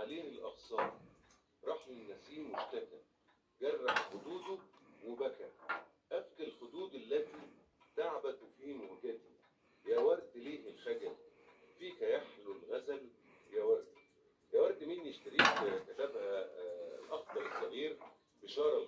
عليه الأغصان راح للنسيم مشتكى جرح خدوده وبكى أفكى الخدود التي تعبت في مهجتي يا ورد ليه الخجل فيك يحلو الغزل يا ورد يا ورد مين يشتريك كتبها آه، الأخضر الصغير بشارة